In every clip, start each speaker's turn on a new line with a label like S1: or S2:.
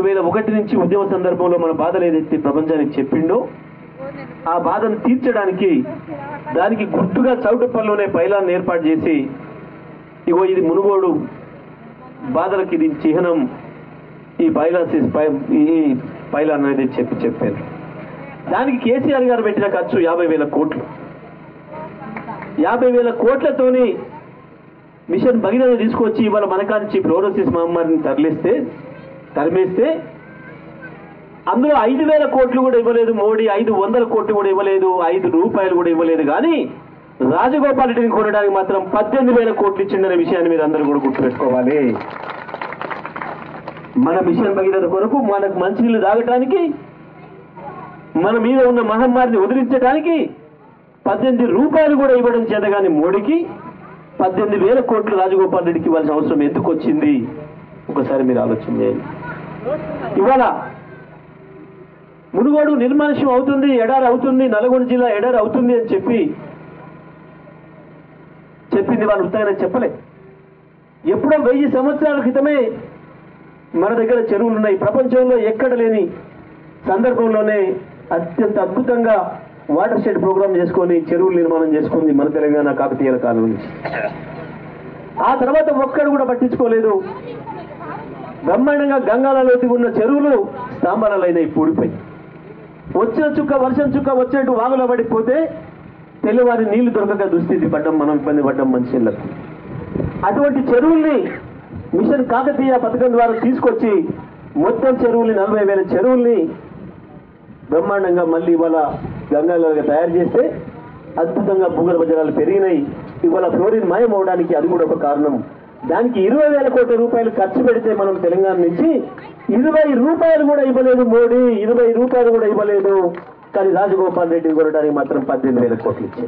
S1: వేల ఒకటి నుంచి ఉద్యమ సందర్భంలో మన బాధలు ఏదైతే ప్రపంచానికి చెప్పిండో ఆ బాధను తీర్చడానికి దానికి గుర్తుగా చౌటుప్పల్లోనే పైలాన్ని ఏర్పాటు చేసి ఇగో ఇది మునుగోడు బాధలకి ఇది చిహ్నం ఈ పైలాసిస్ పై ఈ పైలాన్ అనేది చెప్పి చెప్పారు దానికి కేసీఆర్ గారు పెట్టిన ఖర్చు యాభై వేల కోట్లు యాభై వేల కోట్లతోని మిషన్ భగీరథ తీసుకొచ్చి ఇవాళ మనకాంచి ఫ్లోరోసిస్ మహమ్మారిని తరలిస్తే తరిమేస్తే అందులో ఐదు వేల కోట్లు కూడా ఇవ్వలేదు మోడీ ఐదు వందల కోట్లు కూడా ఇవ్వలేదు ఐదు రూపాయలు కూడా ఇవ్వలేదు కానీ రాజగోపాల్ రెడ్డిని కొనడానికి మాత్రం పద్దెనిమిది వేల కోట్లు ఇచ్చిందనే విషయాన్ని మీరు అందరూ కూడా గుర్తుపెట్టుకోవాలి మన మిషన్ భగీరథ కొరకు మనకు మంచినీళ్ళు తాగటానికి మన మీద ఉన్న మహమ్మారిని వదిలించడానికి పద్దెనిమిది రూపాయలు కూడా ఇవ్వడం చేత కానీ మోడీకి పద్దెనిమిది వేల కోట్లు రాజగోపాల్ రెడ్డికి ఇవ్వాల్సిన అవసరం ఎందుకు వచ్చింది ఒకసారి మీరు ఆలోచన చేయండి ఇవాళ మునుగోడు నిర్మానుష్యం అవుతుంది ఎడారి అవుతుంది నల్గొండ జిల్లా ఎడారి అవుతుంది అని చెప్పి చెప్పింది వాళ్ళు ఉత్తగానే చెప్పలే ఎప్పుడో వెయ్యి సంవత్సరాల క్రితమే మన దగ్గర చెరువులు ఉన్నాయి ప్రపంచంలో ఎక్కడ లేని సందర్భంలోనే అత్యంత అద్భుతంగా వాటర్ షెడ్ ప్రోగ్రామ్ చేసుకొని చెరువులు నిర్మాణం చేసుకుంది మన తెలంగాణ కాకతీయుల కాలం నుంచి ఆ తర్వాత ఒక్కడు కూడా పట్టించుకోలేదు బ్రహ్మాండంగా గంగాలలోకి ఉన్న చెరువులు స్తంభాలైనాయి పూడిపోయి వచ్చిన చుక్క వర్షం చుక్క వచ్చినట్టు వాగులో పడిపోతే తెల్లవారి నీళ్లు దొరకక దుస్థితి పడ్డం మనం ఇబ్బంది పడ్డం మనుషులకు అటువంటి చెరువుల్ని మిషన్ కాకతీయ పథకం ద్వారా తీసుకొచ్చి మొత్తం చెరువుల్ని నలభై వేల చెరువుల్ని బ్రహ్మాండంగా మళ్ళీ ఇవాళ గంగాలుగా తయారు చేస్తే అద్భుతంగా భూగర్భ జలాలు పెరిగినాయి ఇవాళ ఫ్లోరిన్ మాయం అవడానికి అది కూడా ఒక కారణం దానికి ఇరవై వేల కోట్ల రూపాయలు ఖర్చు పెడితే మనం తెలంగాణ నుంచి ఇరవై రూపాయలు కూడా ఇవ్వలేదు మోడీ ఇరవై రూపాయలు కూడా ఇవ్వలేదు కానీ రాజగోపాల్ రెడ్డిని కొనడానికి మాత్రం పద్దెనిమిది వేల కోట్లు ఇచ్చారు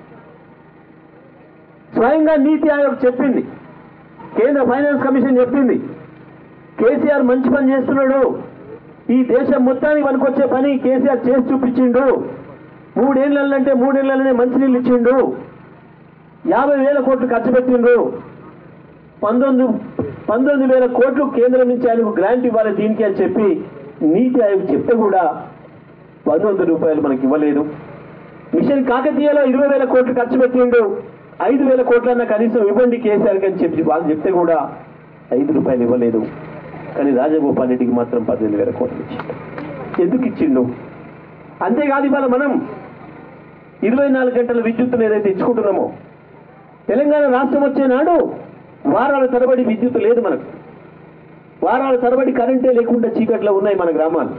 S1: స్వయంగా నీతి ఆయోగ్ చెప్పింది కేంద్ర ఫైనాన్స్ కమిషన్ చెప్పింది కేసీఆర్ మంచి పని చేస్తున్నాడు ఈ దేశం మొత్తానికి పనికొచ్చే పని కేసీఆర్ చేసి చూపించిండు మూడేళ్లంటే మూడేళ్లనే మంచినీళ్ళు ఇచ్చిండు యాభై వేల కోట్లు ఖర్చు పెట్టిండ్రు పంతొమ్మిది పంతొమ్మిది వేల కోట్లు కేంద్రం నుంచి ఆయనకు గ్రాంట్ ఇవ్వాలి దీనికి అని చెప్పి నీతి ఆయోగ్ చెప్తే కూడా పంతొమ్మిది రూపాయలు మనకి ఇవ్వలేదు మిషన్ కాకతీయలో ఇరవై వేల కోట్లు ఖర్చు పెట్టిండు ఐదు వేల కోట్లన్నా కనీసం ఇవ్వండి కేసీఆర్కి అని చెప్పి వాళ్ళు చెప్తే కూడా ఐదు రూపాయలు ఇవ్వలేదు కానీ రాజగోపాల్ రెడ్డికి మాత్రం పద్దెనిమిది వేల కోట్లు ఇచ్చిండు ఎందుకు ఇచ్చిండు అంతేకాదు ఇవాళ మనం ఇరవై నాలుగు గంటల విద్యుత్తును ఏదైతే ఇచ్చుకుంటున్నామో తెలంగాణ రాష్ట్రం వచ్చే నాడు వారాల తరబడి విద్యుత్ లేదు మనకు వారాల తరబడి కరెంటే లేకుండా చీకట్లో ఉన్నాయి మన గ్రామాలు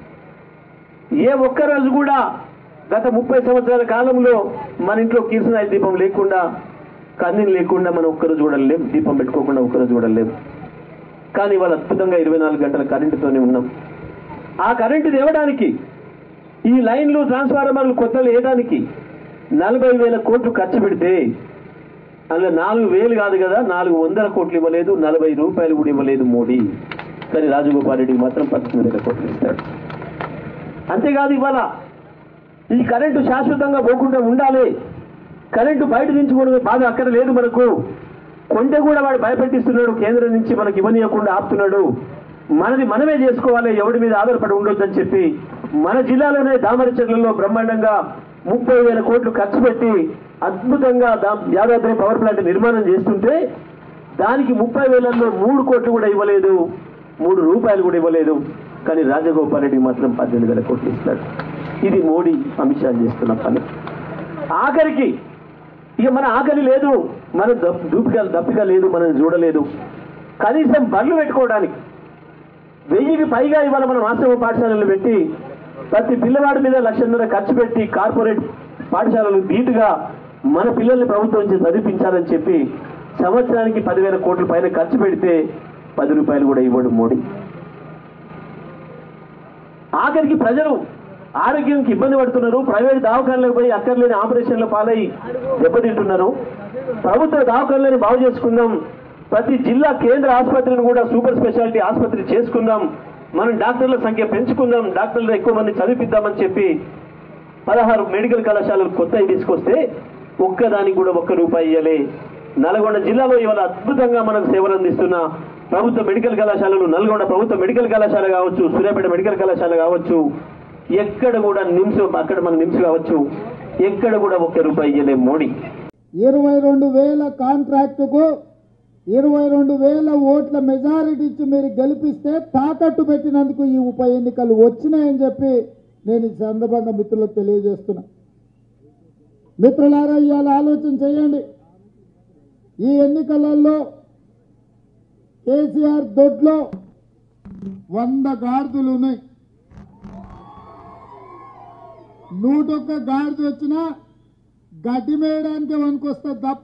S1: ఏ ఒక్క రోజు కూడా గత ముప్పై సంవత్సరాల కాలంలో మన ఇంట్లో కిరసనాయి దీపం లేకుండా కన్నీళ్ళు లేకుండా మనం ఒక్కరోజు కూడా లేం దీపం పెట్టుకోకుండా ఒక్కరోజు కూడా లేం కానీ వాళ్ళు అద్భుతంగా ఇరవై నాలుగు గంటల కరెంటుతోనే ఉన్నాం ఆ కరెంటు తేవడానికి ఈ లైన్లు ట్రాన్స్ఫార్మర్లు కొత్తలు వేయడానికి నలభై వేల కోట్లు ఖర్చు పెడితే అందులో నాలుగు వేలు కాదు కదా నాలుగు వందల కోట్లు ఇవ్వలేదు నలభై రూపాయలు కూడా ఇవ్వలేదు మోడీ కానీ రాజగోపాల్ రెడ్డికి మాత్రం పద్దెనిమిది వేల కోట్లు ఇస్తాడు అంతేకాదు ఇవాళ ఈ కరెంటు శాశ్వతంగా పోకుండా ఉండాలి కరెంటు బయట దించుకోవడం బాధ అక్కడ లేదు మనకు కొంటే కూడా వాడు భయపెట్టిస్తున్నాడు కేంద్రం నుంచి మనకి ఇవ్వనీయకుండా ఆపుతున్నాడు మనది మనమే చేసుకోవాలి ఎవడి మీద ఆధారపడి ఉండొద్దని చెప్పి మన జిల్లాలోనే దామరచర్లలో బ్రహ్మాండంగా ముప్పై వేల కోట్లు ఖర్చు పెట్టి అద్భుతంగా దా యాదాద్రి పవర్ ప్లాంట్ నిర్మాణం చేస్తుంటే దానికి ముప్పై వేలలో మూడు కోట్లు కూడా ఇవ్వలేదు మూడు రూపాయలు కూడా ఇవ్వలేదు కానీ రాజగోపాల్ రెడ్డి మాత్రం పద్దెనిమిది వేల కోట్లు ఇస్తాడు ఇది మోడీ అమిత్ షా చేస్తున్న పని ఆఖరికి ఇక మన ఆకలి లేదు మన దప్- దూపిక దప్పిక లేదు మనం చూడలేదు కనీసం బళ్ళు పెట్టుకోవడానికి వెయ్యికి పైగా ఇవాళ మనం ఆశ్రమ పాఠశాలలు పెట్టి ప్రతి పిల్లవాడి మీద లక్షన్నర ఖర్చు పెట్టి కార్పొరేట్ పాఠశాలలు ధీటుగా మన పిల్లల్ని ప్రభుత్వం నుంచి చదివించాలని చెప్పి సంవత్సరానికి పదివేల కోట్ల పైన ఖర్చు పెడితే పది రూపాయలు కూడా ఇవ్వడు మోడీ ఆఖరికి ప్రజలు ఆరోగ్యంకి ఇబ్బంది పడుతున్నారు ప్రైవేట్ దవాఖానలకు పోయి అక్కర్లేని ఆపరేషన్ల పాలై దెబ్బతింటున్నారు ప్రభుత్వ దవాఖానలని బాగు చేసుకుందాం ప్రతి జిల్లా కేంద్ర ఆసుపత్రిని కూడా సూపర్ స్పెషాలిటీ ఆసుపత్రి చేసుకుందాం మనం డాక్టర్ల సంఖ్య పెంచుకుందాం డాక్టర్లు ఎక్కువ మంది చదివిద్దామని చెప్పి పదహారు మెడికల్ కళాశాలలు కొత్తవి తీసుకొస్తే ఒక్కదానికి కూడా ఒక్క రూపాయి ఇవ్వలే నల్గొండ జిల్లాలో ఇవాళ అద్భుతంగా మనకు సేవలు అందిస్తున్న ప్రభుత్వ మెడికల్ కళాశాలలు నల్గొండ ప్రభుత్వ మెడికల్ కళాశాల కావచ్చు సూర్యాపేట మెడికల్ కళాశాల కావచ్చు ఎక్కడ కూడా నిమ్స్ అక్కడ మన నిమ్స్ కావచ్చు ఎక్కడ కూడా ఒక్క రూపాయి ఇయ్యలేం మోడీ
S2: ఇరవై రెండు వేల కాంట్రాక్టుకు ఇరవై రెండు వేల ఓట్ల మెజారిటీ ఇచ్చి మీరు గెలిపిస్తే తాకట్టు పెట్టినందుకు ఈ ఉప ఎన్నికలు వచ్చినాయని చెప్పి నేను ఈ సందర్భంగా మిత్రులకు తెలియజేస్తున్నా మిత్రులారా ఇవాళ ఆలోచన చేయండి ఈ ఎన్నికలలో కేసీఆర్ దొడ్లో వంద గాడిదలు ఉన్నాయి నూటొక్క గాడిద వచ్చినా గడ్డి మేయడానికి వనుకొస్తుంది తప్ప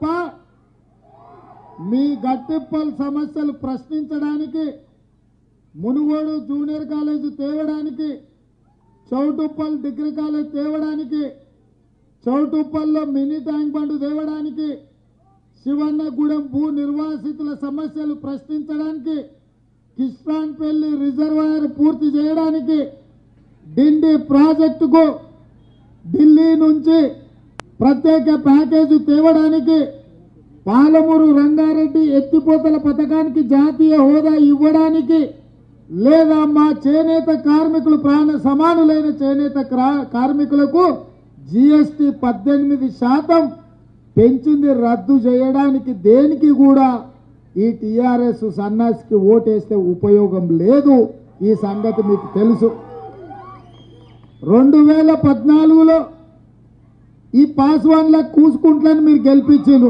S2: మీ గట్టిప్పల్ సమస్యలు ప్రశ్నించడానికి మునుగోడు జూనియర్ కాలేజ్ తేవడానికి చౌటుప్పల్ డిగ్రీ కాలేజ్ తేవడానికి చౌటుప్పల్లో మినీ ట్యాంక్ బండ్ తేవడానికి శివన్నగూడెం భూ నిర్వాసితుల సమస్యలు ప్రశ్నించడానికి కిష్టాన్పల్లి రిజర్వాయర్ పూర్తి చేయడానికి డిండి ప్రాజెక్టుకు ఢిల్లీ నుంచి ప్రత్యేక ప్యాకేజీ తేవడానికి పాలమూరు రంగారెడ్డి ఎత్తిపోతల పథకానికి జాతీయ హోదా ఇవ్వడానికి లేదా మా చేనేత కార్మికులు ప్రాణ సమానులైన చేనేత క్రా- కార్మికులకు జిఎస్టి పద్దెనిమిది శాతం పెంచింది రద్దు చేయడానికి దేనికి కూడా ఈ టిఆర్ఎస్ సన్నాసికి ఓటేస్తే ఉపయోగం లేదు ఈ సంగతి మీకు తెలుసు రెండు వేల పద్నాలుగులో ఈ పాస్వాన్ల కూసుకుంట్లని మీరు గెలిపించారు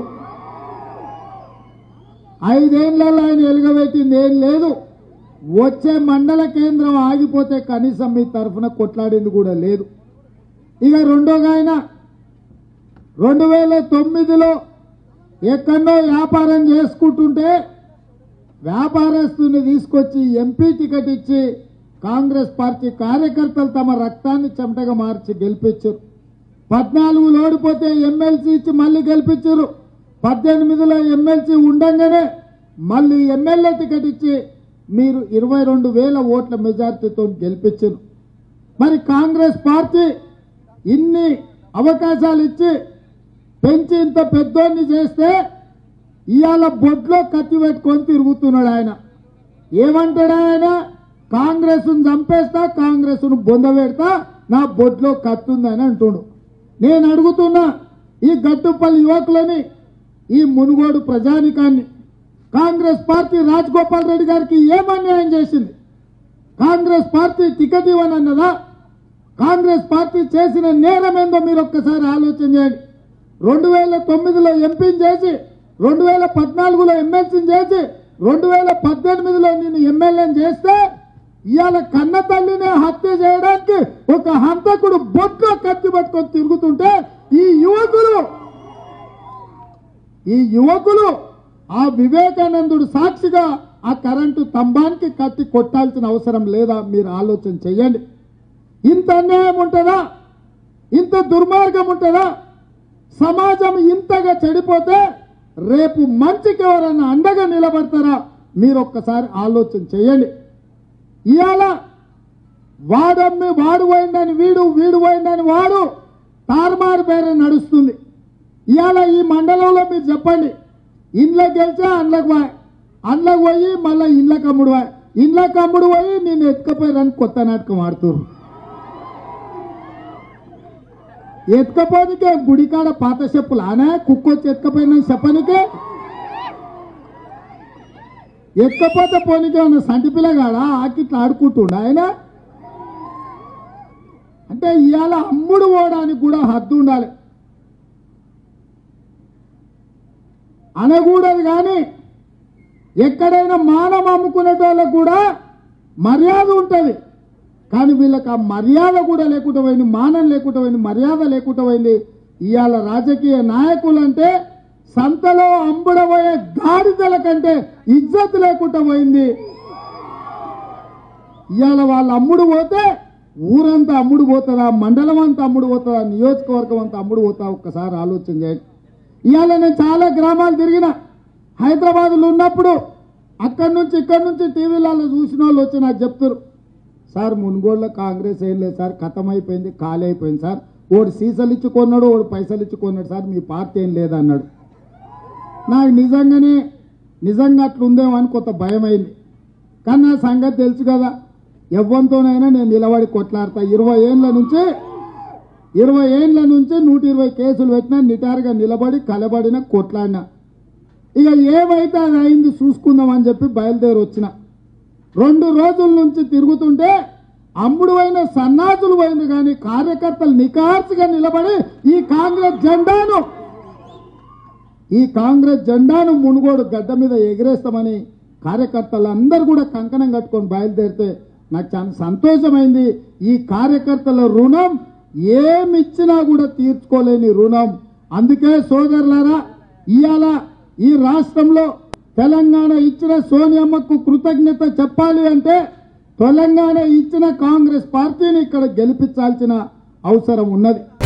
S2: ఐదేళ్లలో ఆయన ఎలుగబెట్టింది ఏం లేదు వచ్చే మండల కేంద్రం ఆగిపోతే కనీసం మీ తరఫున కొట్లాడింది కూడా లేదు ఇక రెండోగా ఆయన రెండు వేల తొమ్మిదిలో ఎక్కడో వ్యాపారం చేసుకుంటుంటే వ్యాపారస్తుని తీసుకొచ్చి ఎంపీ టికెట్ ఇచ్చి కాంగ్రెస్ పార్టీ కార్యకర్తలు తమ రక్తాన్ని చెమటగా మార్చి గెలిపించారు పద్నాలుగు ఓడిపోతే ఎమ్మెల్సీ ఇచ్చి మళ్ళీ గెలిపించారు పద్దెనిమిదిలో ఎమ్మెల్సీ ఉండంగానే మళ్ళీ ఎమ్మెల్యే టికెట్ ఇచ్చి మీరు ఇరవై రెండు వేల ఓట్ల మెజార్టీతో గెలిపించారు మరి కాంగ్రెస్ పార్టీ ఇన్ని అవకాశాలు ఇచ్చి పెంచి ఇంత పెద్దోన్ని చేస్తే ఇవాళ బొడ్లో కత్తి పెట్టుకొని తిరుగుతున్నాడు ఆయన ఏమంటాడు ఆయన కాంగ్రెస్ చంపేస్తా కాంగ్రెస్ బొంద పెడతా నా బొడ్లో కత్తి ఉందని అంటుడు నేను అడుగుతున్నా ఈ గట్టుపల్లి యువకులని ఈ మునుగోడు ప్రజానికాన్ని కాంగ్రెస్ పార్టీ రాజగోపాల్ రెడ్డి గారికి ఏం అన్యాయం చేసింది కాంగ్రెస్ పార్టీ టికెట్ ఇవ్వనన్నదా కాంగ్రెస్ పార్టీ చేసిన నేరం ఏందో మీరు ఒక్కసారి ఆలోచన చేయండి రెండు వేల తొమ్మిదిలో ఎంపీని చేసి రెండు వేల పద్నాలుగులో ఎమ్మెల్సీని చేసి రెండు వేల పద్దెనిమిదిలో నేను ఎమ్మెల్యేని చేస్తే ఇవాళ కన్న తల్లినే హత్య చేయడానికి ఒక హంతకుడు బొట్లో కత్తి పట్టుకొని తిరుగుతుంటే ఈ యువకులు ఈ యువకులు ఆ వివేకానందుడు సాక్షిగా ఆ కరెంటు స్తంభానికి కత్తి కొట్టాల్సిన అవసరం లేదా మీరు ఆలోచన చేయండి ఇంత అన్యాయం ఉంటుందా ఇంత దుర్మార్గం ఉంటుందా సమాజం ఇంతగా చెడిపోతే రేపు మంచికి ఎవరన్నా అండగా నిలబడతారా మీరు ఒక్కసారి ఆలోచన చేయండి ఇవాళ వాడమ్మి వాడు పోయిందని వీడు వీడు పోయిందని వాడు తారుమారు పేరు నడుస్తుంది ఇవాళ ఈ మండలంలో మీరు చెప్పండి ఇండ్లకు గెలిచా అండ్లకు పోయి అండ్లకు పోయి మళ్ళీ ఇండ్లకు అమ్ముడు పోయి ఇండ్లకు అమ్ముడు పోయి నేను ఎత్తుకపోయారని కొత్త నాటకం ఆడుతున్నారు ఎత్తుకపోనికే గుడికాడ పాత చెప్పులు ఆనే కుక్కొచ్చి ఎత్తుకపోయిన చెప్పనికే ఎత్తుకపోతే పోనీకే ఉన్న సంటి పిల్లగాడ ఆకిట్లా ఆడుకుంటుండ ఆయన అంటే ఇవాళ అమ్ముడు పోవడానికి కూడా హద్దు ఉండాలి అనకూడదు కానీ ఎక్కడైనా మానం అమ్ముకునేటోళ్ళకు కూడా మర్యాద ఉంటుంది కానీ వీళ్ళకి ఆ మర్యాద కూడా లేకుండా పోయింది మానం లేకుండా పోయింది మర్యాద లేకుండా పోయింది ఇవాళ రాజకీయ నాయకులు అంటే సంతలో అమ్ముడబోయే గాడిదల కంటే ఇజ్జత్ లేకుండా పోయింది ఇవాళ వాళ్ళు అమ్ముడు పోతే ఊరంతా అమ్ముడు పోతుందా మండలం అంతా అమ్ముడు పోతుందా నియోజకవర్గం అంతా అమ్ముడు పోతా ఒక్కసారి ఆలోచన చేయండి ఇవాళ నేను చాలా గ్రామాలు తిరిగిన హైదరాబాద్లో ఉన్నప్పుడు అక్కడి నుంచి ఇక్కడి నుంచి టీవీలలో చూసిన వాళ్ళు వచ్చి నాకు చెప్తారు సార్ మునుగోడులో కాంగ్రెస్ ఏం లేదు సార్ ఖతం అయిపోయింది ఖాళీ అయిపోయింది సార్ ఓడు సీసాలు ఇచ్చి కొన్నాడు ఓడు పైసలు ఇచ్చి కొన్నాడు సార్ మీ పార్టీ ఏం లేదన్నాడు నాకు నిజంగానే నిజంగా అట్లుందేమో అని కొంత భయం అయింది కానీ నా సంగతి తెలుసు కదా ఎవ్వంతోనైనా నేను నిలబడి కొట్లాడతా ఇరవై ఏళ్ళ నుంచి ఇరవై ఏళ్ళ నుంచి నూట ఇరవై కేసులు పెట్టినా నిటారుగా నిలబడి కలబడిన కొట్లాడినా ఇక ఏమైతే అది అయింది చూసుకుందామని చెప్పి బయలుదేరి వచ్చిన రెండు రోజుల నుంచి తిరుగుతుంటే అమ్ముడు అయిన సన్నాసులు పోయింది కానీ కార్యకర్తలు నికార్సుగా నిలబడి ఈ కాంగ్రెస్ జెండాను ఈ కాంగ్రెస్ జెండాను మునుగోడు గడ్డ మీద ఎగిరేస్తామని కార్యకర్తలు అందరూ కూడా కంకణం కట్టుకొని బయలుదేరితే నాకు చాలా సంతోషమైంది ఈ కార్యకర్తల రుణం ఏమిచ్చినా కూడా తీర్చుకోలేని రుణం అందుకే సోదరులారా ఇవాళ ఈ రాష్ట్రంలో తెలంగాణ ఇచ్చిన సోనియమ్మకు కృతజ్ఞత చెప్పాలి అంటే తెలంగాణ ఇచ్చిన కాంగ్రెస్ పార్టీని ఇక్కడ గెలిపించాల్సిన అవసరం ఉన్నది